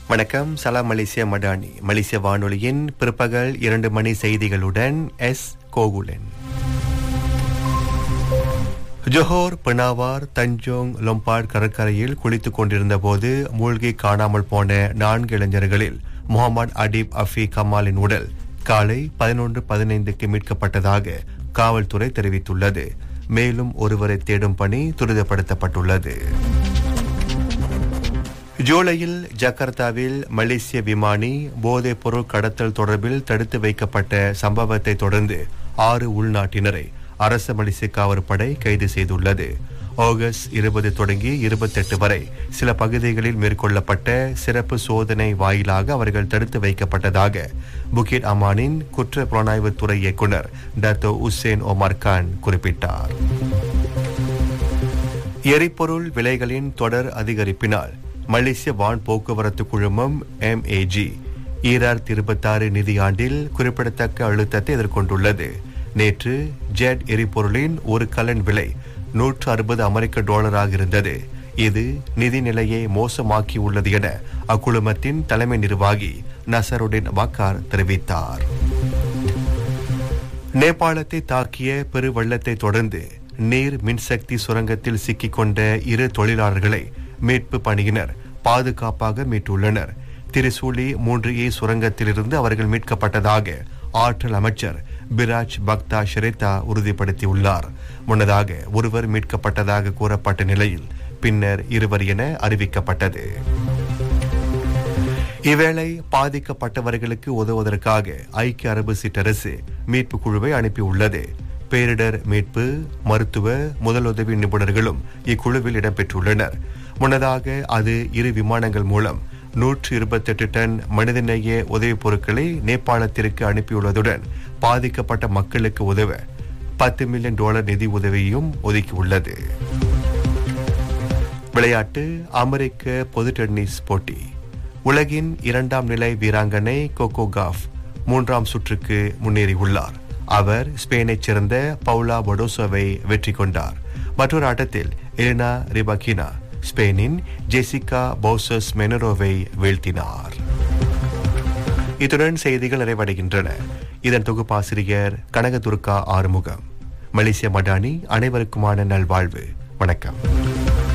வணக்கம் சலாம் மலேசியா மடானி மலேசிய வானொலியின் பிற்பகல் இரண்டு மணி செய்திகளுடன் S Gokulan Johor Penawar Tanjung Lompat கடற்கரையில் குளித்துக் கொண்டிருந்த போது மூழ்கி காணாமல் போன நான்கு இளைஞர்களில் முகமது அடீப் அஃபி கமாலின் உடல் காலை பதினொன்று பதினைந்துக்கு மீட்கப்பட்டதாக காவல்துறை தெரிவித்துள்ளது மேலும் ஒருவரை தேடும் பணி துரிதப்படுத்தப்பட்டுள்ளது ஜூலையில் ஜகார்த்தாவில் மலேசிய விமானி போதைப் பொருள் கடத்தல் தொடர்பில் தடுத்து வைக்கப்பட்ட சம்பவத்தை தொடர்ந்து ஆறு உள்நாட்டினரை அரச மலேசிய காவற்படை கைது செய்துள்ளது ஆகஸ்ட் இருபது தொடங்கி இருபத்தெட்டு வரை சில பகுதிகளில் மேற்கொள்ளப்பட்ட சிறப்பு சோதனை வாயிலாக அவர்கள் தடுத்து வைக்கப்பட்டதாக புகிட் அமானின் குற்ற புலனாய்வுத்துறை இயக்குநர் டத்தோ உசேன் ஒமர் கான் குறிப்பிட்டார் எரிபொருள் விலைகளின் தொடர் அதிகரிப்பினால் மலேசிய வான் போக்குவரத்து குழுமம் எம்ஏஜி ஈராயிரத்தி இருபத்தாறு நிதியாண்டில் குறிப்பிடத்தக்க அழுத்தத்தை எதிர்கொண்டுள்ளது நேற்று ஜெட் எரிபொருளின் ஒரு கலன் விலை நூற்று அறுபது அமெரிக்க டாலராக இருந்தது இது நிதி நிலையை மோசமாக்கி உள்ளது என அக்குழுமத்தின் தலைமை நிர்வாகி நசருடின் வக்கார் தெரிவித்தார் நேபாளத்தை தாக்கிய பெருவெள்ளத்தை தொடர்ந்து நீர் மின்சக்தி சுரங்கத்தில் சிக்கிக்கொண்ட இரு தொழிலாளர்களை மீட்பு பணியினர் பாதுகாப்பாக மீட்டுள்ளனர் திரிசூலி மூன்று ஏ சுரங்கத்திலிருந்து அவர்கள் மீட்கப்பட்டதாக ஆற்றல் அமைச்சர் பிராஜ் பக்தா ஷெரேத்தா உறுதிப்படுத்தியுள்ளார் முன்னதாக ஒருவர் மீட்கப்பட்டதாக கூறப்பட்ட நிலையில் பின்னர் இருவர் என அறிவிக்கப்பட்டது இவ்வேளை பாதிக்கப்பட்டவர்களுக்கு உதவுவதற்காக ஐக்கிய அரபு சிற்றரசு மீட்பு குழுவை அனுப்பியுள்ளது பேரிடர் மீட்பு மருத்துவ முதலுதவி நிபுணர்களும் இக்குழுவில் இடம்பெற்றுள்ளனர் முன்னதாக அது இரு விமானங்கள் மூலம் நூற்று இருபத்தெட்டு டன் மனிதநேய உதவிப் பொருட்களை நேபாளத்திற்கு அனுப்பியுள்ளதுடன் பாதிக்கப்பட்ட மக்களுக்கு உதவ பத்து மில்லியன் டாலர் நிதி உதவியும் ஒதுக்கியுள்ளது விளையாட்டு அமெரிக்க பொது டென்னிஸ் போட்டி உலகின் இரண்டாம் நிலை வீராங்கனை கோகோ காஃப் மூன்றாம் சுற்றுக்கு முன்னேறியுள்ளார் அவர் ஸ்பெயினைச் சேர்ந்த பவுலா பொடோசோவை வெற்றி கொண்டார் மற்றொரு ஆட்டத்தில் எலினா ரிபகினா ஸ்பெயினின் ஜெசிகா பௌசஸ் மெனரோவை வீழ்த்தினார் இத்துடன் செய்திகள் நிறைவடைகின்றன இதன் தொகுப்பாசிரியர் கனகதுர்கா ஆறுமுகம் மலேசிய மடானி அனைவருக்குமான நல்வாழ்வு வணக்கம்